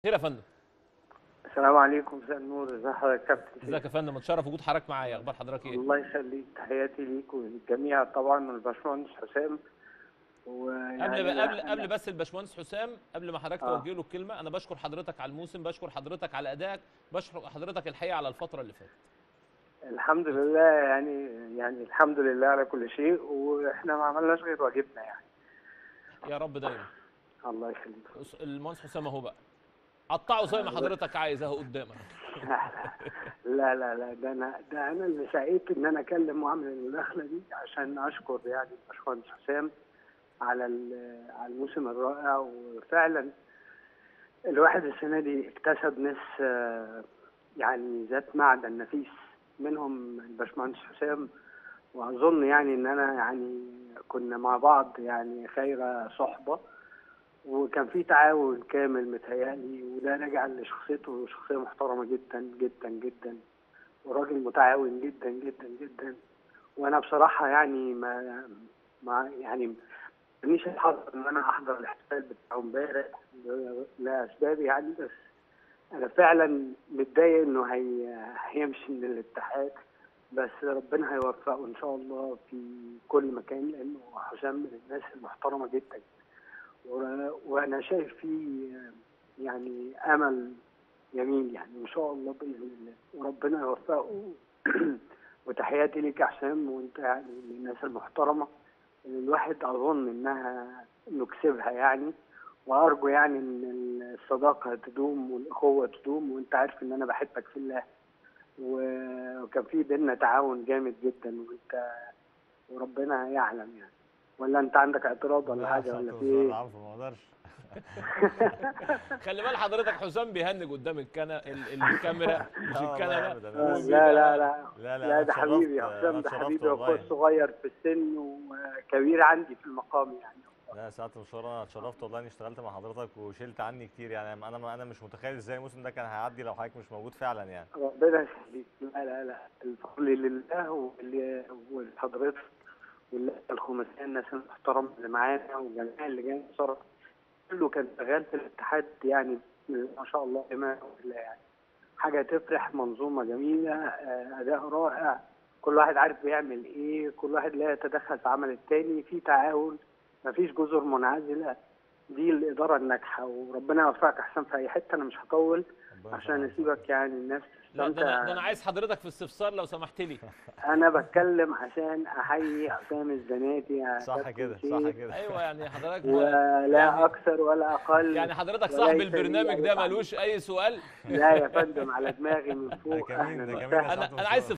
خير يا فندم السلام عليكم مساء النور ازي حضرتك يا كابتن ازيك يا فندم متشرف وجود حضرتك معايا اخبار حضرتك ايه الله يخليك تحياتي ليك وللجميع طبعا والباشمهندس حسام ويعني قبل قبل أنا- قبل بس الباشمهندس حسام قبل ما حضرتك آه. توجه له الكلمه انا بشكر حضرتك على الموسم بشكر حضرتك على ادائك بشكر حضرتك الحقيقه على الفتره اللي فاتت الحمد لله يعني يعني الحمد لله على كل شيء واحنا ما عملناش غير واجبنا يعني يا رب دايما الله يخليك أس- المهندس حسام اهو بقى قطعه زي ما حضرتك عايز اهو قدامك لا لا لا ده انا ده انا اللي سعيت ان انا اكلم واعمل المداخله دي عشان اشكر يعني الباشمهندس حسام على ال- على الموسم الرائع وفعلا الواحد السنه دي اكتسب ناس آه، يعني ذات معدن نفيس منهم الباشمهندس حسام واظن يعني ان انا يعني كنا مع بعض يعني خير صحبه وكان في تعاون كامل متهيألي وده راجع لشخصيته شخصية محترمة جدا جدا جدا وراجل متعاون جدا جدا جدا وانا بصراحة يعني ما ما يعني ماليش الحظ ان انا احضر الاحتفال بتاعه امبارح لاسباب يعني بس انا فعلا متضايق انه هي هيمشي من الاتحاد بس ربنا هيوفقه ان شاء الله في كل مكان لانه حسام من الناس المحترمة جدا و- وانا شايف فيه يعني امل جميل يعني ان شاء الله باذن الله وربنا يوفقه وتحياتي ليك يا حسام وانت يعني من الناس المحترمه اللي الواحد اظن انها نكسبها يعني وارجو يعني ان الصداقه تدوم والاخوه تدوم وانت عارف ان انا بحبك في الله و- وكان في بينا تعاون جامد جدا وانت وربنا يعلم يعني ولا انت عندك اعتراض ولا حاجه ولا في ايه؟ العفو ما اقدرش خلي بال حضرتك حسام بيهنج قدام الكنا ال- الكاميرا مش لا والله الكنبه أبداً. آه، وبيبقى- لا لا لا لا لا لا أنا ده اتشرفت- حبيبي يا أنا حسام ده اتشرفت حبيبي والله. واخويا صغير في السن وكبير عندي في المقام يعني لا ساعة المشوار انا اتشرفت والله اني اشتغلت مع حضرتك وشلت عني كتير يعني انا انا مش متخيل ازاي الموسم ده كان هيعدي لو حضرتك مش موجود فعلا يعني ربنا يخليك لا لا لا الفضل لله واللي- ولحضرتك والله الخماسية الناس المحترمة اللي معانا والجميع اللي جاي بصراحة كله كان شغال في الاتحاد يعني ما شاء الله بما الله يعني حاجة تفرح منظومة جميلة آه، أداء رائع كل واحد عارف بيعمل إيه كل واحد لا يتدخل في عمل التاني في تعاون مفيش جزر منعزلة دي الإدارة الناجحة وربنا يوفقك أحسن في أي حتة أنا مش هطول ربنا عشان يسلمك. اسيبك يعني الناس لا ده انا ده تستمتع انا عايز حضرتك في استفسار لو سمحت لي انا بتكلم عشان احيي حسام الزناتي يا صح كابتن كده صح سيف، كده ايوه يعني حضرتك ولا يعني- اكثر ولا اقل يعني حضرتك وليس صاحب لي البرنامج أي ده تعليق. ملوش اي سؤال لا يا فندم على دماغي من ده فوق كمين اهلا ده كمين وسهلا انا انا عايز